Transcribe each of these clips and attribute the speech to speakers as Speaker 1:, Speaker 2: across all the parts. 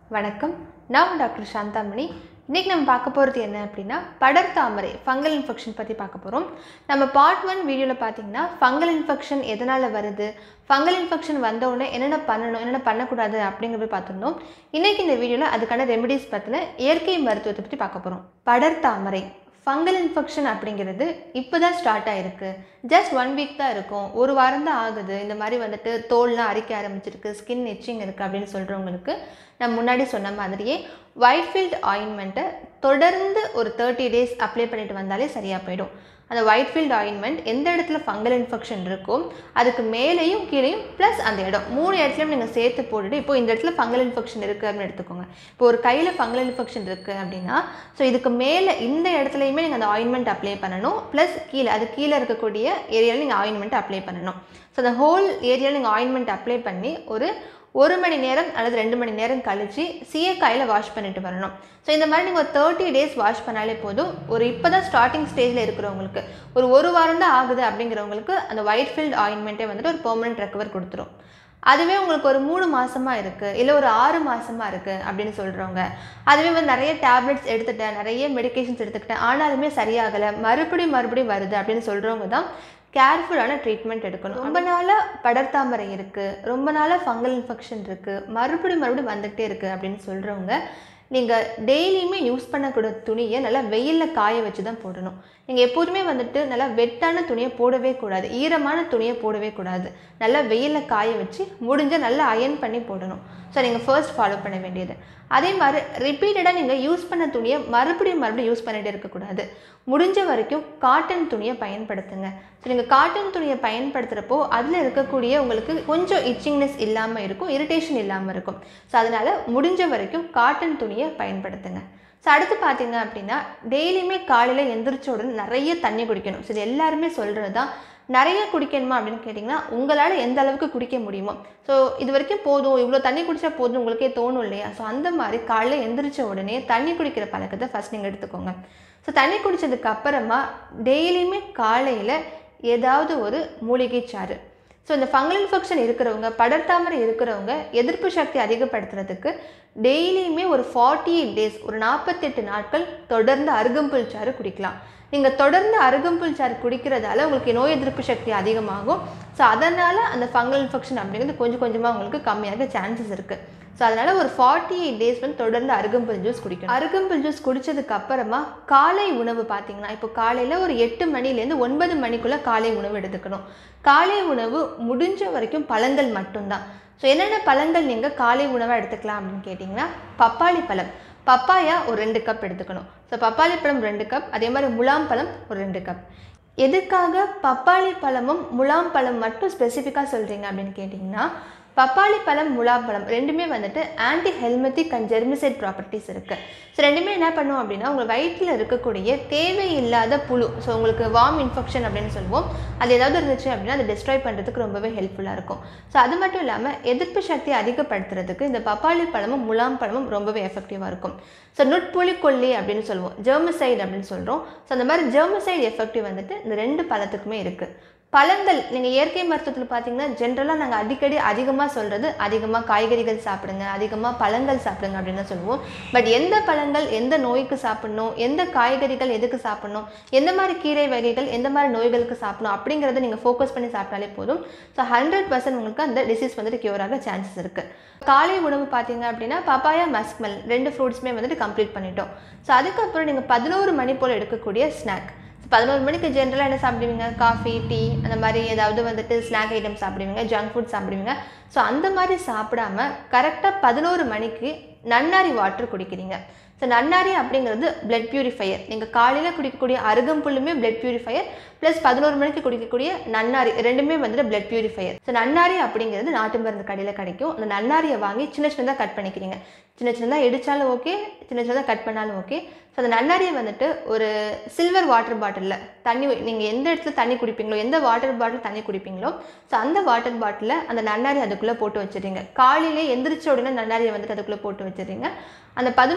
Speaker 1: வணக்கம் நான் டாக்டர் சாந்தாமணி இன்றைக்கி நம்ம பார்க்க போகிறது என்ன அப்படின்னா படர்தாமரை ஃபங்கல் இன்ஃபெக்ஷன் பற்றி பார்க்க போகிறோம் நம்ம பார்ட் ஒன் வீடியோவில் பார்த்தீங்கன்னா ஃபங்கல் இன்ஃபெக்ஷன் எதனால் வருது ஃபங்கல் இன்ஃபெக்ஷன் வந்த உடனே என்னென்ன பண்ணணும் என்னென்ன பண்ணக்கூடாது அப்படிங்கிறத பார்த்துருந்தோம் இன்றைக்கி இந்த வீடியோவில் அதுக்கான ரெமெடிஸ் பற்றின இயற்கை மருத்துவத்தை பற்றி பார்க்க போகிறோம் படர்தாமரை ஃபங்கல் இன்ஃபெக்ஷன் அப்படிங்கிறது இப்போ தான் ஸ்டார்ட் ஆகிருக்கு ஜஸ்ட் ஒன் வீக் தான் இருக்கும் ஒரு வாரம் தான் ஆகுது இந்த மாதிரி வந்துட்டு தோல்லாம் அரிக்க ஆரம்பிச்சிருக்கு ஸ்கின் எச்சிங் இருக்குது அப்படின்னு சொல்கிறவங்களுக்கு நான் முன்னாடி சொன்ன மாதிரியே ஒயிட்ஃபீல்ட் ஆயின்மெண்ட்டை தொடர்ந்து ஒரு தேர்ட்டி டேஸ் அப்ளை பண்ணிட்டு வந்தாலே சரியாக போயிடும் அந்த ஒயிட்ஃபீல்ட் ஆயின்மெண்ட் எந்த இடத்துல ஃபங்கல் இன்ஃபெக்ஷன் இருக்கோ அதுக்கு மேலேயும் கீழேயும் ப்ளஸ் அந்த இடம் மூணு இடத்துலையும் நீங்கள் சேர்த்து போட்டுட்டு இப்போ இந்த இடத்துல ஃபங்கல் இன்ஃபெக்ஷன் இருக்குது அப்படின்னு எடுத்துக்கோங்க இப்போ ஒரு கையில் ஃபங்கல் இன்ஃபெக்ஷன் இருக்குது அப்படின்னா ஸோ இதுக்கு மேலே இந்த இடத்துலையுமே நீங்கள் அந்த ஆயின்மெண்ட் அப்ளை பண்ணணும் ப்ளஸ் கீழே அது கீழே இருக்கக்கூடிய ஏரியாவில் நீங்கள் ஆயின்மெண்ட் அப்ளை பண்ணணும் ஸோ அந்த ஹோல் ஏரியாவில் நீங்கள் ஆயின்மெண்ட் அப்ளை பண்ணி ஒரு ஒரு மணி நேரம் அல்லது ரெண்டு மணி நேரம் கழித்து சீயக்காயில் வாஷ் பண்ணிட்டு வரணும் ஸோ இந்த மாதிரி நீங்கள் ஒரு தேர்ட்டி டேஸ் வாஷ் பண்ணாலே போதும் ஒரு இப்போ தான் ஸ்டார்டிங் ஸ்டேஜில் இருக்கிறவங்களுக்கு ஒரு ஒரு வாரம் தான் ஆகுது அப்படிங்கிறவங்களுக்கு அந்த ஒயிட் ஃபீல்ட் ஆயின்மெண்ட்டே வந்துட்டு ஒரு பெர்மனன்ட் ரெக்கவர் கொடுத்துரும் அதுவே உங்களுக்கு ஒரு மூணு மாதமாக இருக்குது இல்லை ஒரு ஆறு மாதமாக இருக்குது அப்படின்னு சொல்கிறவங்க அதுவே வந்து நிறைய டேப்லெட்ஸ் எடுத்துட்டேன் நிறைய மெடிகேஷன்ஸ் எடுத்துக்கிட்டேன் ஆனாலுமே சரியாகலை மறுபடியும் மறுபடியும் வருது அப்படின்னு சொல்கிறவங்க தான் கேர்ஃபுல்லான ட்ரீட்மெண்ட் எடுக்கணும் ரொம்ப நாளாக படர்தாமரை இருக்குது ரொம்ப நாளாக ஃபங்கல் இன்ஃபெக்ஷன் இருக்குது மறுபடியும் மறுபடியும் வந்துக்கிட்டே இருக்குது அப்படின்னு சொல்கிறவங்க நீங்கள் டெய்லியுமே யூஸ் பண்ணக்கூடிய துணியை நல்லா வெயிலில் காய வச்சு தான் போடணும் நீங்கள் எப்போதுமே வந்துட்டு நல்லா வெட்டான துணியை போடவே கூடாது ஈரமான துணியை போடவே கூடாது நல்லா வெயிலில் காய வச்சு முடிஞ்சால் நல்லா அயன் பண்ணி போடணும் ஸோ நீங்கள் ஃபர்ஸ்ட் ஃபாலோ பண்ண வேண்டியது அதே மாதிரி ரிப்பீட்டடாக நீங்கள் யூஸ் பண்ண துணியை மறுபடியும் மறுபடியும் யூஸ் பண்ணிகிட்டே இருக்கக்கூடாது முடிஞ்ச வரைக்கும் காட்டன் துணியை பயன்படுத்துங்க ஸோ நீங்கள் காட்டன் துணியை பயன்படுத்துகிறப்போ அதில் இருக்கக்கூடிய உங்களுக்கு கொஞ்சம் இச்சிங்னஸ் இல்லாமல் இருக்கும் இரிட்டேஷன் இல்லாமல் இருக்கும் ஸோ அதனால் முடிஞ்ச வரைக்கும் காட்டன் துணியை பயன்படுத்துங்க ஸோ அடுத்து பார்த்தீங்க அப்படின்னா டெய்லியுமே காலையில் எந்திரிச்ச உடனே நிறைய தண்ணி குடிக்கணும் ஸோ இது எல்லாருமே சொல்கிறது தான் நிறைய குடிக்கணுமா அப்படின்னு கேட்டிங்கன்னா உங்களால் எந்த அளவுக்கு குடிக்க முடியுமோ ஸோ இது வரைக்கும் போதும் இவ்வளோ தண்ணி குடித்தா போதும் உங்களுக்கே தோணும் இல்லையா ஸோ அந்த மாதிரி காலையில் எந்திரிச்ச உடனே தண்ணி குடிக்கிற பழக்கத்தை ஃபஸ்ட் நீங்கள் எடுத்துக்கோங்க ஸோ தண்ணி குடித்ததுக்கு அப்புறமா டெய்லியுமே காலையில் ஏதாவது ஒரு மூலிகை சாறு ஸோ இந்த ஃபங்கல் இன்ஃபெக்ஷன் இருக்கிறவங்க படர்தாமரை இருக்கிறவங்க எதிர்ப்பு சக்தி அதிகப்படுத்துறதுக்கு டெய்லியுமே ஒரு ஃபார்ட்டி எயிட் டேஸ் ஒரு நாற்பத்தெட்டு நாட்கள் தொடர்ந்து அருகம்புல் சாறு குடிக்கலாம் நீங்கள் தொடர்ந்து அருகம்புல் சாறு குடிக்கிறதால உங்களுக்கு நோய் எதிர்ப்பு சக்தி அதிகமாகும் ஸோ அதனால் அந்த ஃபங்கல் இன்ஃபெக்ஷன் அப்படிங்கிறது கொஞ்சம் கொஞ்சமாக உங்களுக்கு கம்மியாக சான்சஸ் இருக்குது ஸோ அதனால் ஒரு ஃபார்ட்டி எயிட் டேஸ் வந்து தொடர்ந்து அருகம்புல் ஜூஸ் குடிக்கணும் அருகம்புல் ஜூஸ் குடித்ததுக்கு அப்புறமா காலை உணவு பார்த்தீங்கன்னா இப்போ காலையில் ஒரு எட்டு மணிலேருந்து ஒன்பது மணிக்குள்ளே காலை உணவு எடுத்துக்கணும் காலை உணவு முடிஞ்ச வரைக்கும் பழங்கள் மட்டும்தான் ஸோ என்னென்ன பழங்கள் நீங்கள் காலை உணவாக எடுத்துக்கலாம் அப்படின்னு கேட்டிங்கன்னா பப்பாளி பழம் பப்பாயா ஒரு ரெண்டு கப் எடுத்துக்கணும் ஸோ பப்பாளி பழம் ரெண்டு கப் அதே மாதிரி முலாம் பழம் ஒரு ரெண்டு கப் எதுக்காக பப்பாளி பழமும் முலாம் பழம் மட்டும் ஸ்பெசிஃபிக்காக சொல்கிறீங்க அப்படின்னு கேட்டிங்கன்னா பப்பாளி பழம் முலாப்பழம் ரெண்டுமே வந்துட்டு anti helminthic and germicide properties இருக்குது ஸோ ரெண்டுமே என்ன பண்ணும் அப்படின்னா உங்கள் வயிற்றில் இருக்கக்கூடிய தேவையில்லாத புழு ஸோ உங்களுக்கு வார்ம் இன்ஃபெக்ஷன் அப்படின்னு சொல்லுவோம் அது ஏதாவது இருந்துச்சு அப்படின்னா அதை டிஸ்ட்ராய் பண்ணுறதுக்கு ரொம்பவே ஹெல்ப்ஃபுல்லாக இருக்கும் ஸோ அது மட்டும் இல்லாமல் எதிர்ப்பு சக்தியை அதிகப்படுத்துறதுக்கு இந்த பப்பாளி பழமும் முலாம் பழமும் ரொம்பவே எஃபெக்டிவாக இருக்கும் ஸோ நுட்புலிக்கொல்லி அப்படின்னு சொல்லுவோம் ஜெர்மிசைடு அப்படின்னு சொல்கிறோம் ஸோ அந்த மாதிரி ஜெர்மிசைடு எஃபெக்டிவ் வந்துட்டு இந்த ரெண்டு பழத்துக்குமே இருக்குது பழங்கள் நீங்கள் இயற்கை மருத்துவத்தில் பார்த்தீங்கன்னா ஜென்ரலாக நாங்கள் அடிக்கடி அதிகமாக சொல்கிறது அதிகமாக காய்கறிகள் சாப்பிடுங்க அதிகமாக பழங்கள் சாப்பிடுங்க அப்படின்னு தான் சொல்லுவோம் பட் எந்த பழங்கள் எந்த நோய்க்கு சாப்பிடணும் எந்த காய்கறிகள் எதுக்கு சாப்பிடணும் எந்த மாதிரி கீரை வகைகள் எந்த மாதிரி நோய்களுக்கு சாப்பிடணும் அப்படிங்கிறத நீங்கள் ஃபோக்கஸ் பண்ணி சாப்பிட்டாலே போதும் ஸோ ஹண்ட்ரட் பர்சன்ட் உங்களுக்கு அந்த டிசீஸ் வந்துட்டு க்யூர் ஆக சான்சஸ் இருக்குது காலை உணவு பார்த்தீங்க அப்படின்னா பப்பாயா மஸ்க்மெல் ரெண்டு ஃப்ரூட்ஸுமே வந்துட்டு கம்ப்ளீட் பண்ணிட்டோம் ஸோ அதுக்கப்புறம் நீங்கள் பதினோரு மணி போல் எடுக்கக்கூடிய ஸ்நாக் பதினோரு மணிக்கு ஜென்ரலாக என்ன சாப்பிடுவீங்க காஃபி டீ அந்த மாதிரி ஏதாவது வந்துட்டு ஸ்நாக் ஐட்டம் சாப்பிடுவீங்க ஜங்க் ஃபுட் சாப்பிடுவீங்க ஸோ அந்த மாதிரி சாப்பிடாம கரெக்டாக பதினோரு மணிக்கு நன்னாரி வாட்டர் குடிக்கிறீங்க ஸோ நன்னாரி அப்படிங்கிறது பிளட் பியூரிஃபையர் நீங்கள் காலையில் குடிக்கக்கூடிய அருகம்புல்லுமே பிளட் பியூரிஃபையர் ப்ளஸ் பதினோரு மணிக்கு குடிக்கக்கூடிய நன்னாரி ரெண்டுமே வந்துட்டு பிளட் பியூரிஃபையர் ஸோ நன்னாரி அப்படிங்கிறது நாட்டு மருந்து கடையில் கிடைக்கும் அந்த நன்னாரியை வாங்கி சின்ன சின்னதாக கட் பண்ணிக்கிறீங்க சின்ன சின்னதாக இடித்தாலும் ஓகே சின்ன சின்னதாக கட் பண்ணாலும் ஓகே ஸோ அந்த நன்னாரியை வந்துட்டு ஒரு சில்வர் வாட்டர் பாட்டிலில் தண்ணி நீங்கள் எந்த இடத்துல தண்ணி குடிப்பீங்களோ எந்த வாட்டர் பாட்டில் தண்ணி குடிப்பீங்களோ ஸோ அந்த வாட்டர் பாட்டிலில் அந்த நன்னாரி அதுக்குள்ளே போட்டு வச்சுருங்க காலையிலே எந்திரிச்ச உடனே நன்னாரியை வந்துட்டு அதுக்குள்ளே போட்டு வச்சுருங்க அந்த பதினோரு மணி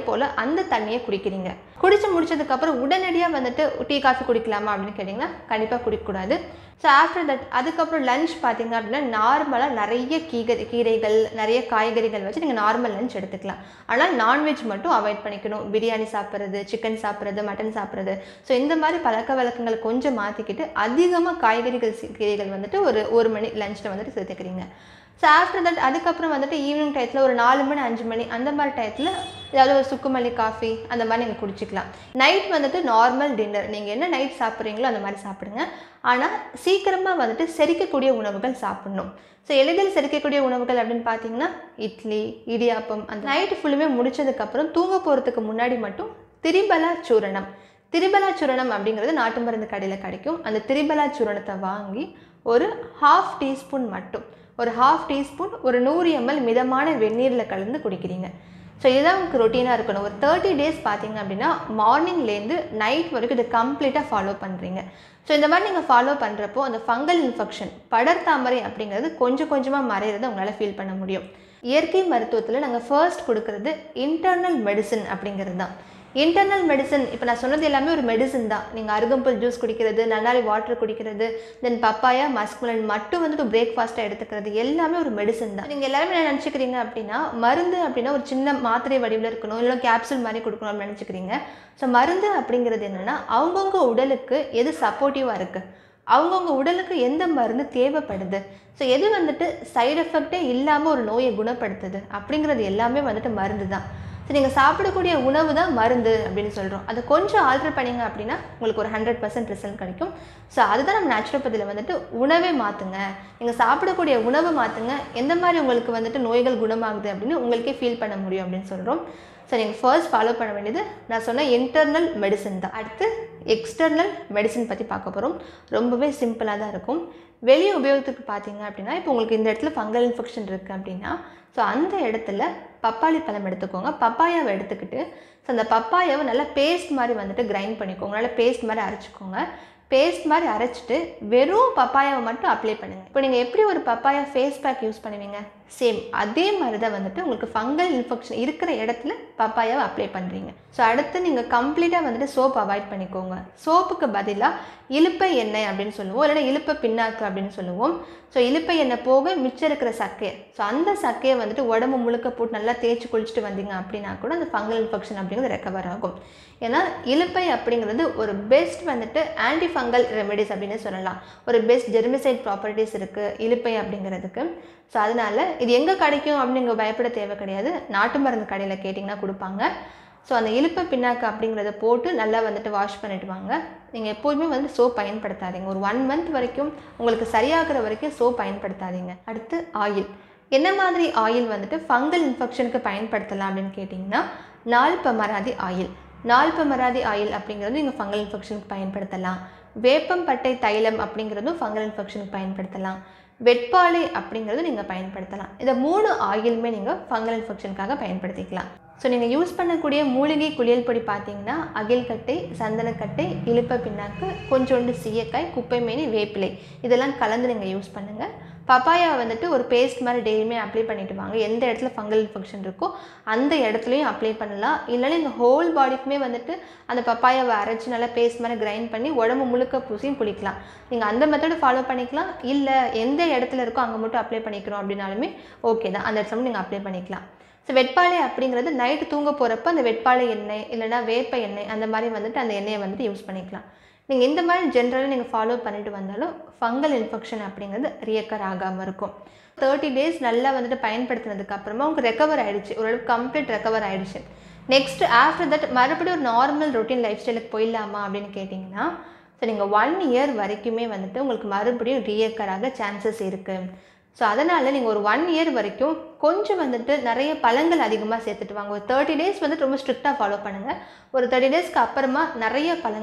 Speaker 1: போல் அந்த தண்ணியை குடிக்கிறீங்க குடிச்சு முடிச்சதுக்கப்புறம் உடனடியாக வந்துட்டு டீ காஃபி குடிக்கலாமா அப்படின்னு கேட்டிங்கன்னா கண்டிப்பாக குடிக்கக்கூடாது ஸோ ஆஃப்டர் தட் அதுக்கப்புறம் லஞ்ச் பார்த்தீங்க அப்படின்னா நார்மலாக நிறைய கீரை கீரைகள் நிறைய காய்கறிகள் வச்சு நீங்கள் நார்மல் லஞ்ச் எடுத்துக்கலாம் ஆனால் நான்வெஜ் மட்டும் அவாய்ட் பண்ணிக்கணும் பிரியாணி சாப்பிட்றது சிக்கன் சாப்பிட்றது மட்டன் சாப்பிட்றது ஸோ இந்த மாதிரி பழக்க வழக்கங்களை கொஞ்சம் மாற்றிக்கிட்டு அதிகமாக காய்கறிகள் சி- கீரைகள் வந்துட்டு ஒரு ஒரு மணி லஞ்சில் வந்துட்டு சேர்த்துக்கிறீங்க ஸோ ஆஃப்டர் தட் அதுக்கப்புறம் வந்துட்டு ஈவினிங் டயத்தில் ஒரு நாலு மணி அஞ்சு மணி அந்த மாதிரி டயத்தில் ஏதாவது ஒரு சுக்குமல்லி காஃபி அந்த மாதிரி நீங்கள் குடிச்சிக்கலாம் நைட் வந்துட்டு நார்மல் டின்னர் நீங்கள் என்ன நைட் சாப்பிட்றீங்களோ அந்த மாதிரி சாப்பிடுங்க ஆனால் சீக்கிரமாக வந்துட்டு செரிக்கக்கூடிய உணவுகள் சாப்பிடணும் ஸோ எளிதில் செரிக்கக்கூடிய உணவுகள் அப்படின்னு பார்த்தீங்கன்னா இட்லி இடியாப்பம் அந்த நைட்டு ஃபுல்லுமே முடிச்சதுக்கப்புறம் தூங்க போகிறதுக்கு முன்னாடி மட்டும் திரிபலா சூரணம் திரிபலா சூரணம் அப்படிங்கிறது நாட்டு மருந்து கடையில் கிடைக்கும் அந்த திரிபலா சூரணத்தை வாங்கி ஒரு ஹாஃப் டீஸ்பூன் மட்டும் ஒரு ஹாஃப் டீஸ்பூன் ஒரு நூறு எம்எல் மிதமான வெந்நீரில் கலந்து குடிக்கிறீங்க ஸோ இதுதான் உங்களுக்கு ரொட்டீனாக இருக்கணும் ஒரு தேர்ட்டி டேஸ் பார்த்தீங்க அப்படின்னா மார்னிங்லேருந்து நைட் வரைக்கும் இதை கம்ப்ளீட்டாக ஃபாலோ பண்ணுறீங்க ஸோ இந்த மாதிரி நீங்கள் ஃபாலோ பண்ணுறப்போ அந்த ஃபங்கல் இன்ஃபெக்ஷன் படர்தாமரை அப்படிங்கிறது கொஞ்சம் கொஞ்சமாக மறையிறதை உங்களால் ஃபீல் பண்ண முடியும் இயற்கை மருத்துவத்தில் நாங்கள் ஃபர்ஸ்ட் கொடுக்கறது இன்டர்னல் மெடிசன் அப்படிங்கிறது தான் இன்டர்னல் மெடிசன் இப்போ நான் சொன்னது எல்லாமே ஒரு மெடிசன் தான் நீங்கள் அருகம்புல் ஜூஸ் குடிக்கிறது நன்னாரி வாட்டர் குடிக்கிறது தென் பப்பாயா மஸ்குலன் மட்டும் வந்துட்டு பிரேக்ஃபாஸ்ட்டாக எடுத்துக்கிறது எல்லாமே ஒரு மெடிசன் தான் நீங்கள் எல்லாருமே என்ன நினச்சிக்கிறீங்க அப்படின்னா மருந்து அப்படின்னா ஒரு சின்ன மாத்திரை வடிவில் இருக்கணும் இல்லை கேப்சூல் மாதிரி கொடுக்கணும் அப்படின்னு நினச்சிக்கிறீங்க ஸோ மருந்து அப்படிங்கிறது என்னென்னா அவங்கவுங்க உடலுக்கு எது சப்போர்ட்டிவாக இருக்குது அவங்கவுங்க உடலுக்கு எந்த மருந்து தேவைப்படுது ஸோ எது வந்துட்டு சைடு எஃபெக்டே இல்லாமல் ஒரு நோயை குணப்படுத்துது அப்படிங்கிறது எல்லாமே வந்துட்டு மருந்து தான் ஸோ நீங்கள் சாப்பிடக்கூடிய உணவு தான் மருந்து அப்படின்னு சொல்கிறோம் அதை கொஞ்சம் ஆல்டர் பண்ணீங்க அப்படின்னா உங்களுக்கு ஒரு ஹண்ட்ரட் பர்சன்ட் ரிசல்ட் கிடைக்கும் ஸோ அதுதான் நம்ம நேச்சுரோபதியில் வந்துட்டு உணவே மாற்றுங்க நீங்கள் சாப்பிடக்கூடிய உணவை மாற்றுங்க எந்த மாதிரி உங்களுக்கு வந்துட்டு நோய்கள் குணமாகுது அப்படின்னு உங்களுக்கே ஃபீல் பண்ண முடியும் அப்படின்னு சொல்கிறோம் ஸோ நீங்கள் ஃபர்ஸ்ட் ஃபாலோ பண்ண வேண்டியது நான் சொன்ன இன்டர்னல் மெடிசன் தான் அடுத்து எக்ஸ்டர்னல் மெடிசன் பற்றி பார்க்க போகிறோம் ரொம்பவே சிம்பிளாக தான் இருக்கும் வெளியே உபயோகத்துக்கு பார்த்தீங்க அப்படின்னா இப்போ உங்களுக்கு இந்த இடத்துல ஃபங்கல் இன்ஃபெக்ஷன் இருக்குது அப்படின்னா ஸோ அந்த இடத்துல பப்பாளி பழம் எடுத்துக்கோங்க பப்பாயாவை எடுத்துக்கிட்டு ஸோ அந்த பப்பாயாவை நல்லா பேஸ்ட் மாதிரி வந்துட்டு கிரைண்ட் பண்ணிக்கோங்க நல்லா பேஸ்ட் மாதிரி அரைச்சிக்கோங்க பேஸ்ட் மாதிரி அரைச்சிட்டு வெறும் பப்பாயாவை மட்டும் அப்ளை பண்ணுங்கள் இப்போ நீங்கள் எப்படி ஒரு பப்பாயா ஃபேஸ் பேக் யூஸ் பண்ணுவீங்க சேம் அதே மாதிரி தான் வந்துட்டு உங்களுக்கு ஃபங்கல் இன்ஃபெக்ஷன் இருக்கிற இடத்துல பப்பாயாவை அப்ளை பண்ணுறீங்க ஸோ அடுத்து நீங்கள் கம்ப்ளீட்டாக வந்துட்டு சோப் அவாய்ட் பண்ணிக்கோங்க சோப்புக்கு பதிலாக இலுப்பை எண்ணெய் அப்படின்னு சொல்லுவோம் இல்லைன்னா இலுப்பை பின்னாக்கு அப்படின்னு சொல்லுவோம் ஸோ இலுப்பை எண்ணெய் போக மிச்சம் இருக்கிற சக்கையை ஸோ அந்த சக்கையை வந்துட்டு உடம்பு முழுக்க போட்டு நல்லா தேய்ச்சி குளிச்சுட்டு வந்தீங்க அப்படின்னா கூட அந்த ஃபங்கல் இன்ஃபெக்ஷன் அப்படிங்கிறது ரெக்கவர் ஆகும் ஏன்னா இலுப்பை அப்படிங்கிறது ஒரு பெஸ்ட் வந்துட்டு ஆன்டி ஃபங்கல் ரெமெடிஸ் அப்படின்னு சொல்லலாம் ஒரு பெஸ்ட் ஜெர்மிசைட் ப்ராப்பர்ட்டிஸ் இருக்குது இலுப்பை அப்படிங்கிறதுக்கு ஸோ அதனால இது எங்கே கிடைக்கும் அப்படின்னு நீங்கள் பயப்பட தேவை கிடையாது நாட்டு மருந்து கடையில் கேட்டிங்கன்னா கொடுப்பாங்க ஸோ அந்த இலுப்பை பின்னாக்கு அப்படிங்கிறத போட்டு நல்லா வந்துட்டு வாஷ் பண்ணிட்டு வாங்க நீங்கள் எப்போதுமே வந்து சோப் பயன்படுத்தாதீங்க ஒரு ஒன் மந்த் வரைக்கும் உங்களுக்கு சரியாகிற வரைக்கும் சோப் பயன்படுத்தாதீங்க அடுத்து ஆயில் என்ன மாதிரி ஆயில் வந்துட்டு ஃபங்கல் இன்ஃபெக்ஷனுக்கு பயன்படுத்தலாம் அப்படின்னு கேட்டிங்கன்னா நால்பமராதி ஆயில் நால்பமராதி ஆயில் அப்படிங்கிறது நீங்கள் ஃபங்கல் இன்ஃபெக்ஷனுக்கு பயன்படுத்தலாம் வேப்பம்பட்டை தைலம் அப்படிங்கிறதும் ஃபங்கல் இன்ஃபெக்ஷனுக்கு பயன்படுத்தலாம் வெட்பாலை அப்படிங்கிறது நீங்கள் பயன்படுத்தலாம் இந்த மூணு ஆயிலுமே நீங்கள் ஃபங்கல் இன்ஃபெக்ஷனுக்காக பயன்படுத்திக்கலாம் ஸோ நீங்கள் யூஸ் பண்ணக்கூடிய மூலிகை குளியல் பொடி பார்த்தீங்கன்னா அகில்கட்டை சந்தனக்கட்டை இழுப்ப பின்னாக்கு கொஞ்சோண்டு சீயக்காய் குப்பைமேனி வேப்பிலை இதெல்லாம் கலந்து நீங்கள் யூஸ் பண்ணுங்கள் பப்பாயா வந்துட்டு ஒரு பேஸ்ட் மாதிரி டெய்லியுமே அப்ளை பண்ணிட்டு வாங்க எந்த இடத்துல ஃபங்கல் இன்ஃபெக்ஷன் இருக்கோ அந்த இடத்துலையும் அப்ளை பண்ணலாம் இல்லைன்னா இந்த ஹோல் பாடிக்குமே வந்துட்டு அந்த பப்பாயாவை அரைச்சி நல்லா பேஸ்ட் மாதிரி கிரைண்ட் பண்ணி உடம்பு முழுக்க பூசியும் குளிக்கலாம் நீங்கள் அந்த மெத்தடு ஃபாலோ பண்ணிக்கலாம் இல்லை எந்த இடத்துல இருக்கோ அங்கே மட்டும் அப்ளை பண்ணிக்கிறோம் அப்படின்னாலுமே ஓகே தான் அந்த இடத்துல நீங்கள் அப்ளை பண்ணிக்கலாம் ஸோ வெட்பாலை அப்படிங்கிறது நைட்டு தூங்க போகிறப்ப அந்த வெட்பாலை எண்ணெய் இல்லைன்னா வேப்ப எண்ணெய் அந்த மாதிரி வந்துட்டு அந்த எண்ணெயை வந்துட்டு யூஸ் பண்ணிக்கலாம் நீங்கள் இந்த மாதிரி ஜென்ரலாக நீங்கள் ஃபாலோ பண்ணிட்டு வந்தாலும் ஃபங்கல் இன்ஃபெக்ஷன் அப்படிங்கிறது ரியக்கர் ஆகாமல் இருக்கும் தேர்ட்டி டேஸ் நல்லா வந்துட்டு பயன்படுத்தினதுக்கு அப்புறமா உங்களுக்கு ரெக்கவர் ஆயிடுச்சு ஓரளவுக்கு கம்ப்ளீட் ரெக்கவர் ஆயிடுச்சு நெக்ஸ்ட் ஆஃப்டர் தட் மறுபடியும் ஒரு நார்மல் ரொட்டீன் லைஃப் ஸ்டைலுக்கு போயிடலாமா அப்படின்னு கேட்டிங்கன்னா ஸோ நீங்கள் ஒன் இயர் வரைக்குமே வந்துட்டு உங்களுக்கு மறுபடியும் ரீயக்கராக சான்சஸ் இருக்குது ஸோ அதனால் நீங்கள் ஒரு ஒன் இயர் வரைக்கும் கொஞ்சம் வந்துட்டு நிறைய பழங்கள் அதிகமாக சேர்த்துட்டு வாங்க ஒரு தேர்ட்டி டேஸ் வந்துட்டு ரொம்ப ஸ்ட்ரிக்டாக ஃபாலோ பண்ணுங்கள் ஒரு தேர்ட்டி டேஸ்க்கு அப்புறமா நிறைய பழங்கள்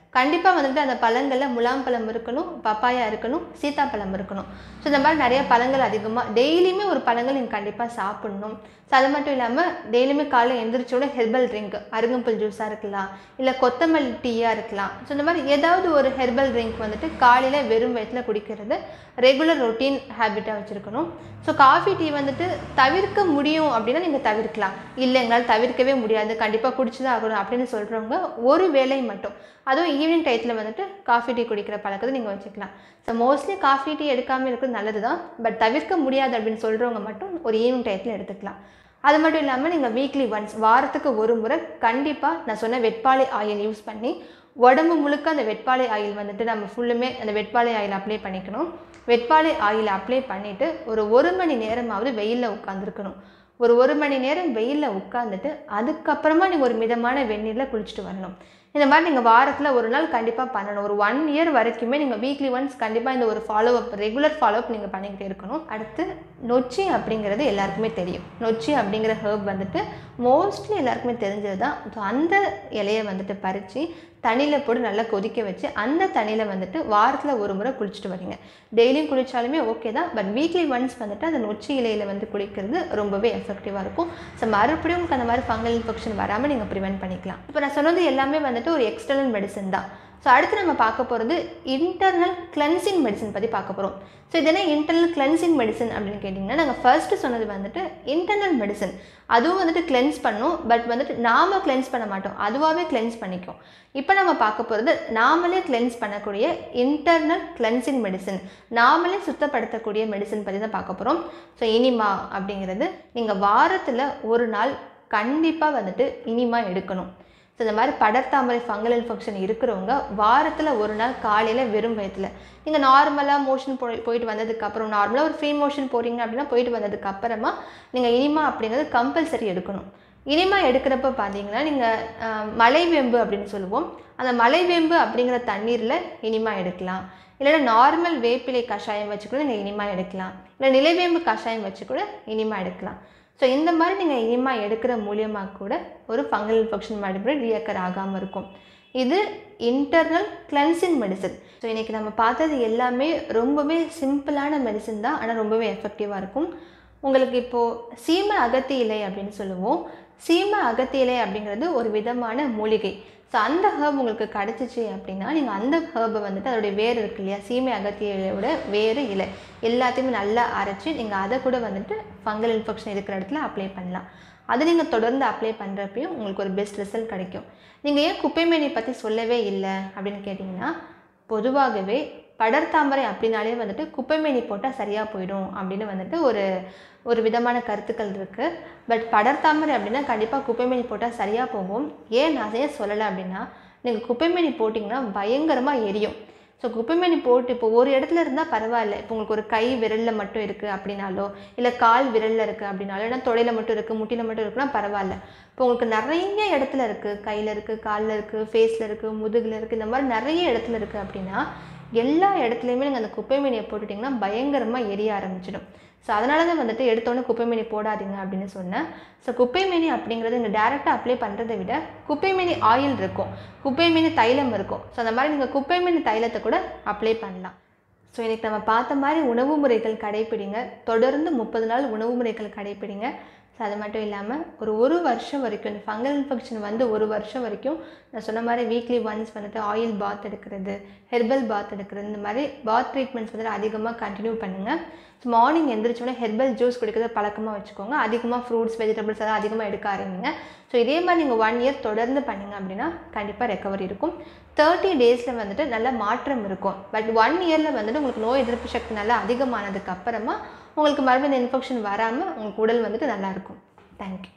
Speaker 1: கண்டிப்பாக வந்துட்டு அந்த பழங்களில் முலாம்பழம் இருக்கணும் பப்பாயா இருக்கணும் சீத்தாப்பழம் இருக்கணும் ஸோ இந்த மாதிரி நிறைய பழங்கள் அதிகமாக டெய்லியுமே ஒரு பழங்கள் நீங்கள் கண்டிப்பாக சாப்பிடணும் ஸோ அது மட்டும் இல்லாமல் டெய்லியுமே காலைல எந்திரிச்சோட ஹெர்பல் ட்ரிங்க் அருகம்புல் ஜூஸாக இருக்கலாம் இல்லை கொத்தமல்லி டீயாக இருக்கலாம் ஸோ இந்த மாதிரி ஏதாவது ஒரு ஹெர்பல் ட்ரிங்க் வந்துட்டு காலையில் வெறும் வயிற்றில் குடிக்கிறது ரெகுலர் ரொட்டீன் ஹேபிட்டாக வச்சுருக்கணும் ஸோ காஃபி டீ வந்துட்டு தவிர்க்க முடியும் அப்படின்னா நீங்கள் தவிர்க்கலாம் இல்லை எங்களால் தவிர்க்கவே முடியாது கண்டிப்பாக குடிச்சு தான் ஆகணும் அப்படின்னு சொல்கிறவங்க ஒரு வேளை மட்டும் அதுவும் ஈவினிங் டயத்தில் வந்துட்டு காஃபி டீ குடிக்கிற பழக்கத்தை நீங்கள் வச்சுக்கலாம் ஸோ மோஸ்ட்லி காஃபி டீ எடுக்காமல் இருக்கிறது நல்லது தான் பட் தவிர்க்க முடியாது அப்படின்னு சொல்கிறவங்க மட்டும் ஒரு ஈவினிங் டயத்தில் எடுத்துக்கலாம் அது மட்டும் இல்லாமல் நீங்கள் வீக்லி ஒன்ஸ் வாரத்துக்கு ஒரு முறை கண்டிப்பாக நான் சொன்ன வெட்பாலை ஆயில் யூஸ் பண்ணி உடம்பு முழுக்க அந்த வெட்பாலை ஆயில் வந்துட்டு நம்ம ஃபுல்லுமே அந்த வெட்பாலை ஆயில் அப்ளை பண்ணிக்கணும் வெட்பாலை ஆயில் அப்ளை பண்ணிவிட்டு ஒரு ஒரு மணி நேரமாவது வெயிலில் உட்காந்துருக்கணும் ஒரு ஒரு மணி நேரம் வெயிலில் உட்காந்துட்டு அதுக்கப்புறமா நீங்கள் ஒரு மிதமான வெந்நீரில் குளிச்சுட்டு வரணும் இந்த மாதிரி நீங்கள் வாரத்தில் ஒரு நாள் கண்டிப்பாக பண்ணணும் ஒரு ஒன் இயர் வரைக்குமே நீங்கள் வீக்லி ஒன்ஸ் கண்டிப்பாக இந்த ஒரு follow up regular follow up நீங்கள் பண்ணிக்கிட்டே இருக்கணும் அடுத்து நொச்சி அப்படிங்கிறது எல்லாருக்குமே தெரியும் நொச்சி அப்படிங்கிற ஹேர்ப் வந்துட்டு மோஸ்ட்லி எல்லாருக்குமே தெரிஞ்சது தான் ஸோ அந்த இலையை வந்துட்டு பறித்து தண்ணியில் போட்டு நல்லா கொதிக்க வச்சு அந்த தண்ணியில் வந்துட்டு வாரத்தில் ஒரு முறை குளிச்சுட்டு வரீங்க டெய்லியும் குளித்தாலுமே ஓகே தான் பட் வீக்லி ஒன்ஸ் வந்துட்டு அந்த நொச்சி இலையில் வந்து குளிக்கிறது ரொம்பவே எஃபெக்டிவாக இருக்கும் ஸோ மறுபடியும் உங்களுக்கு அந்த மாதிரி ஃபங்கல் இன்ஃபெக்ஷன் வராமல் நீங்கள் ப்ரிவென்ட் பண்ணிக்கலாம் இப்போ நான் சொன்னது எல்லாமே வந்துட்டு ஒரு எக்ஸ்டர்னல் மெடிசன் தான் ஸோ அடுத்து நம்ம பார்க்க போகிறது இன்டர்னல் கிளென்சிங் மெடிசன் பற்றி பார்க்க போகிறோம் ஸோ இது என்ன இன்டர்னல் கிளென்சிங் மெடிசன் அப்படின்னு கேட்டிங்கன்னா நாங்கள் ஃபர்ஸ்ட்டு சொன்னது வந்துட்டு இன்டர்னல் மெடிசன் அதுவும் வந்துட்டு கிளென்ஸ் பண்ணும் பட் வந்துட்டு நாம கிளென்ஸ் பண்ண மாட்டோம் அதுவாகவே கிளென்ஸ் பண்ணிக்கும் இப்போ நம்ம பார்க்க போகிறது நாமளே கிளென்ஸ் பண்ணக்கூடிய இன்டர்னல் கிளென்சிங் மெடிசன் நாமளே சுத்தப்படுத்தக்கூடிய மெடிசன் பற்றி தான் பார்க்க போகிறோம் ஸோ இனிமா அப்படிங்கிறது நீங்கள் வாரத்தில் ஒரு நாள் கண்டிப்பாக வந்துட்டு இனிமா எடுக்கணும் ஸோ இந்த மாதிரி படர்தாமரை ஃபங்கல் இன்ஃபெக்ஷன் இருக்கிறவங்க வாரத்தில் ஒரு நாள் காலையில் வெறும் வயிற்றில் நீங்கள் நார்மலாக மோஷன் போய் போயிட்டு வந்ததுக்கப்புறம் நார்மலாக ஒரு ஃப்ரீ மோஷன் போகிறீங்க அப்படின்னா போயிட்டு வந்ததுக்கு அப்புறமா நீங்கள் இனிமா அப்படிங்கிறது கம்பல்சரி எடுக்கணும் இனிமா எடுக்கிறப்ப பார்த்தீங்கன்னா நீங்கள் மலைவேம்பு அப்படின்னு சொல்லுவோம் அந்த மலைவேம்பு அப்படிங்கிற தண்ணீரில் இனிமா எடுக்கலாம் இல்லைன்னா நார்மல் வேப்பிலை கஷாயம் வச்சு கூட நீங்கள் இனிமா எடுக்கலாம் இல்லை நிலைவேம்பு கஷாயம் வச்சு கூட இனிமா எடுக்கலாம் ஸோ இந்த மாதிரி நீங்கள் இனிமா எடுக்கிற மூலியமாக கூட ஒரு ஃபங்கல் இன்ஃபெக்ஷன் மறுபடியும் ரீஅக்கர் ஆகாமல் இருக்கும் இது இன்டர்னல் கிளென்சிங் மெடிசன் ஸோ இன்றைக்கி நம்ம பார்த்தது எல்லாமே ரொம்பவே சிம்பிளான மெடிசன் தான் ஆனால் ரொம்பவே எஃபெக்டிவாக இருக்கும் உங்களுக்கு இப்போது சீம அகத்தி இலை அப்படின்னு சொல்லுவோம் சீம அகத்தி இலை அப்படிங்கிறது ஒரு விதமான மூலிகை ஸோ அந்த ஹேர்ப் உங்களுக்கு கிடச்சிச்சு அப்படின்னா நீங்கள் அந்த ஹேர்பை வந்துட்டு அதோடைய வேர் இருக்கு இல்லையா சீமை அகத்திய இலையோட வேறு இலை எல்லாத்தையுமே நல்லா அரைச்சி நீங்கள் அதை கூட வந்துட்டு ஃபங்கல் இன்ஃபெக்ஷன் இருக்கிற இடத்துல அப்ளை பண்ணலாம் அது நீங்கள் தொடர்ந்து அப்ளை பண்ணுறப்பையும் உங்களுக்கு ஒரு பெஸ்ட் ரிசல்ட் கிடைக்கும் நீங்கள் ஏன் குப்பைமேனி பற்றி சொல்லவே இல்லை அப்படின்னு கேட்டிங்கன்னா பொதுவாகவே படர்தாமரை அப்படின்னாலே வந்துட்டு குப்பைமேனி போட்டால் சரியாக போயிடும் அப்படின்னு வந்துட்டு ஒரு ஒரு விதமான கருத்துக்கள் இருக்குது பட் படர்தாமரை அப்படின்னா கண்டிப்பாக குப்பைமேனி போட்டால் சரியாக போகும் ஏன் நான் ஏன் சொல்லலை அப்படின்னா நீங்கள் குப்பைமேனி போட்டிங்கன்னா பயங்கரமாக எரியும் ஸோ குப்பைமேனி போட்டு இப்போ ஒரு இடத்துல இருந்தால் பரவாயில்ல இப்போ உங்களுக்கு ஒரு கை விரலில் மட்டும் இருக்குது அப்படின்னாலோ இல்லை கால் விரலில் இருக்குது அப்படின்னாலோ இல்லை தொடையில் மட்டும் இருக்குது முட்டியில் மட்டும் இருக்குன்னா பரவாயில்ல இப்போ உங்களுக்கு நிறைய இடத்துல இருக்குது கையில் இருக்குது காலில் இருக்குது ஃபேஸில் இருக்குது முதுகில் இருக்குது இந்த மாதிரி நிறைய இடத்துல இருக்குது அப்படின்னா எல்லா இடத்துலையுமே நீங்கள் அந்த குப்பைமேனியை போட்டுட்டிங்கன்னா பயங்கரமாக எரிய ஆரம்பிச்சிடும் ஸோ அதனால தான் வந்துட்டு எடுத்தோன்னே குப்பைமேனி போடாதீங்க அப்படின்னு சொன்னேன் ஸோ குப்பைமேனி அப்படிங்கிறது நீங்கள் டேரெக்டாக அப்ளை பண்ணுறதை விட குப்பைமேனி ஆயில் இருக்கும் குப்பைமேனி தைலம் இருக்கும் ஸோ அந்த மாதிரி நீங்கள் குப்பைமேனி தைலத்தை கூட அப்ளை பண்ணலாம் ஸோ இன்றைக்கி நம்ம பார்த்த மாதிரி உணவு முறைகள் கடைப்பிடிங்க தொடர்ந்து முப்பது நாள் உணவு முறைகள் கடைப்பிடிங்க ஸோ அது மட்டும் இல்லாமல் ஒரு ஒரு வருஷம் வரைக்கும் இந்த ஃபங்கல் இன்ஃபெக்ஷன் வந்து ஒரு வருஷம் வரைக்கும் நான் சொன்ன மாதிரி வீக்லி ஒன்ஸ் வந்துட்டு ஆயில் பாத் எடுக்கிறது ஹெர்பல் பாத் எடுக்கிறது இந்த மாதிரி பாத் ட்ரீட்மெண்ட்ஸ் வந்துட்டு அதிகமாக கண்டினியூ பண்ணுங்கள் ஸோ மார்னிங் எந்திரிச்சோடனே ஹெர்பல் ஜூஸ் குடிக்கிறத பழக்கமாக வச்சுக்கோங்க அதிகமாக ஃப்ரூட்ஸ் வெஜிடபிள்ஸ் எல்லாம் அதிகமாக எடுக்க ஆரம்பிங்க ஸோ இதே மாதிரி நீங்கள் ஒன் இயர் தொடர்ந்து பண்ணிங்க அப்படின்னா கண்டிப்பாக ரெக்கவரி இருக்கும் தேர்ட்டி டேஸில் வந்துட்டு நல்ல மாற்றம் இருக்கும் பட் ஒன் இயரில் வந்துட்டு உங்களுக்கு நோய் எதிர்ப்பு சக்தி நல்லா அதிகமானதுக்கு அப்புறமா உங்களுக்கு மறுபடியும் இந்த இன்ஃபெக்ஷன் வராமல் உங்களுக்கு உடல் வந்துட்டு நல்லாயிருக்கும் தேங்க்யூ